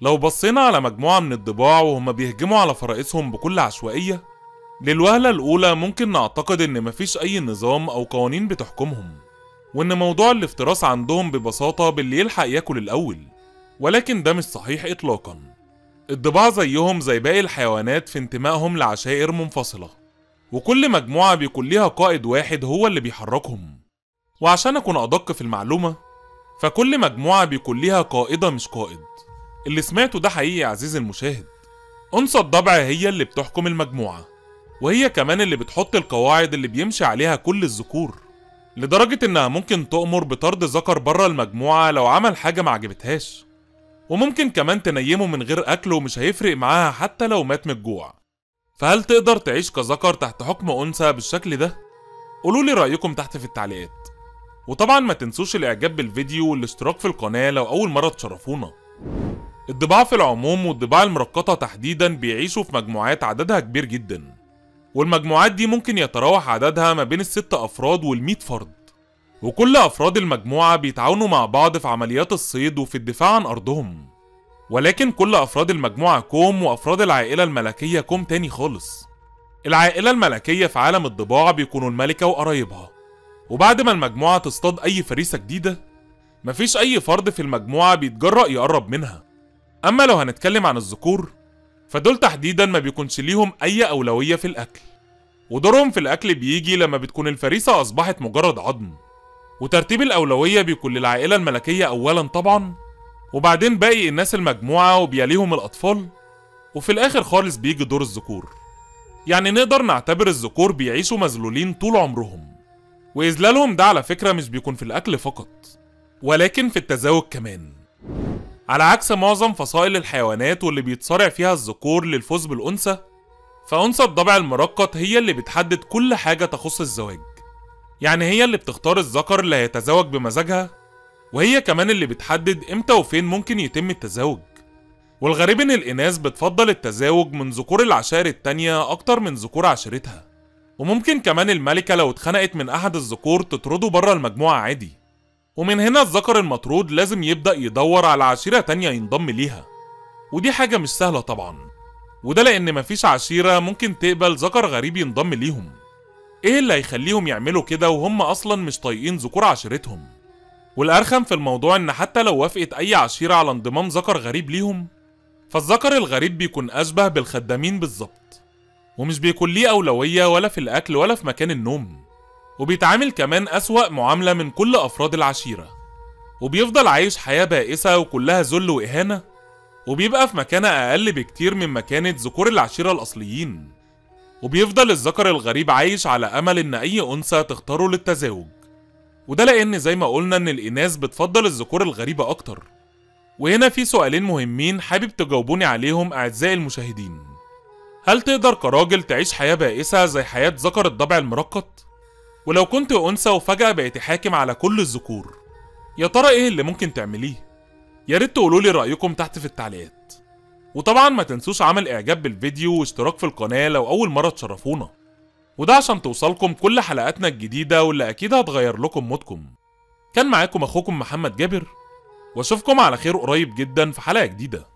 لو بصينا على مجموعة من الضباع وهم بيهجموا على فرائسهم بكل عشوائية للوهلة الأولى ممكن نعتقد إن مفيش أي نظام أو قوانين بتحكمهم وإن موضوع الافتراس عندهم ببساطة باللي يلحق ياكل الأول ولكن ده مش صحيح إطلاقا الضباع زيهم زي باقي الحيوانات في انتمائهم لعشائر منفصلة وكل مجموعة بيكون ليها قائد واحد هو اللي بيحركهم وعشان أكون أدق في المعلومة فكل مجموعة بيكون ليها قائدة مش قائد اللي سمعته ده حقيقي يا عزيزي المشاهد أنثى الضبع هي اللي بتحكم المجموعة وهي كمان اللي بتحط القواعد اللي بيمشي عليها كل الذكور لدرجة إنها ممكن تؤمر بطرد ذكر بره المجموعة لو عمل حاجة ما عجبتهاش وممكن كمان تنيمه من غير أكل ومش هيفرق معاها حتى لو مات من الجوع فهل تقدر تعيش كذكر تحت حكم أنثى بالشكل ده؟ قولولي رأيكم تحت في التعليقات وطبعا ما تنسوش الإعجاب بالفيديو والاشتراك في القناة لو أول مرة تشرفونا الضباع في العموم والضباع المرقطة تحديدا بيعيشوا في مجموعات عددها كبير جدا والمجموعات دي ممكن يتراوح عددها ما بين الست أفراد والمية فرد وكل أفراد المجموعة بيتعاونوا مع بعض في عمليات الصيد وفي الدفاع عن أرضهم ولكن كل أفراد المجموعة كوم وأفراد العائلة الملكية كوم تاني خالص العائلة الملكية في عالم الضباع بيكونوا الملكة وقرايبها وبعد ما المجموعة تصطاد أي فريسة جديدة مفيش أي فرد في المجموعة بيتجرأ يقرب منها أما لو هنتكلم عن الذكور فدول تحديدا ما بيكونش ليهم أي أولوية في الأكل ودورهم في الأكل بيجي لما بتكون الفريسة أصبحت مجرد عظم وترتيب الأولوية بيكون للعائلة الملكية أولا طبعا وبعدين باقي الناس المجموعة وبيليهم الأطفال وفي الآخر خالص بيجي دور الذكور يعني نقدر نعتبر الذكور بيعيشوا مذلولين طول عمرهم وإذلالهم ده على فكرة مش بيكون في الأكل فقط ولكن في التزاوج كمان على عكس معظم فصائل الحيوانات واللي بيتصارع فيها الذكور للفوز بالأنثى فأنثى الضبع المرقط هي اللي بتحدد كل حاجة تخص الزواج يعني هي اللي بتختار الذكر اللي هيتزوج بمزاجها وهي كمان اللي بتحدد امتى وفين ممكن يتم التزاوج والغريب ان الاناث بتفضل التزاوج من ذكور العشائر التانية اكتر من ذكور عشيرتها وممكن كمان الملكة لو اتخنقت من احد الذكور تطرده بره المجموعة عادي ومن هنا الذكر المطرود لازم يبدأ يدور على عشيرة تانية ينضم ليها ودي حاجة مش سهلة طبعا وده لأن مفيش عشيرة ممكن تقبل ذكر غريب ينضم ليهم ايه اللي هيخليهم يعملوا كده وهم اصلا مش طايقين ذكور عشيرتهم والارخم في الموضوع ان حتى لو وافقت اي عشيرة على انضمام ذكر غريب ليهم فالذكر الغريب بيكون اشبه بالخدامين بالظبط ومش بيكون ليه اولوية ولا في الاكل ولا في مكان النوم وبيتعامل كمان أسوأ معاملة من كل أفراد العشيرة وبيفضل عايش حياة بائسة وكلها ذل وإهانة وبيبقى في مكانة أقل بكتير من مكانة ذكور العشيرة الأصليين وبيفضل الذكر الغريب عايش على أمل إن أي أنثى تختاره للتزاوج وده لأن زي ما قلنا إن الإناث بتفضل الذكور الغريبة أكتر وهنا في سؤالين مهمين حابب تجاوبوني عليهم أعزائي المشاهدين هل تقدر كراجل تعيش حياة بائسة زي حياة ذكر الضبع المرقط؟ ولو كنت أنثى وفجأة بقيت حاكم على كل الذكور يا ترى إيه اللي ممكن تعمليه؟ يا ريت تقولولي رأيكم تحت في التعليقات وطبعا ما تنسوش عمل إعجاب بالفيديو واشتراك في القناة لو أول مرة تشرفونا وده عشان توصلكم كل حلقاتنا الجديدة واللي أكيد هتغير لكم مودكم كان معاكم أخوكم محمد جابر واشوفكم على خير قريب جدا في حلقة جديدة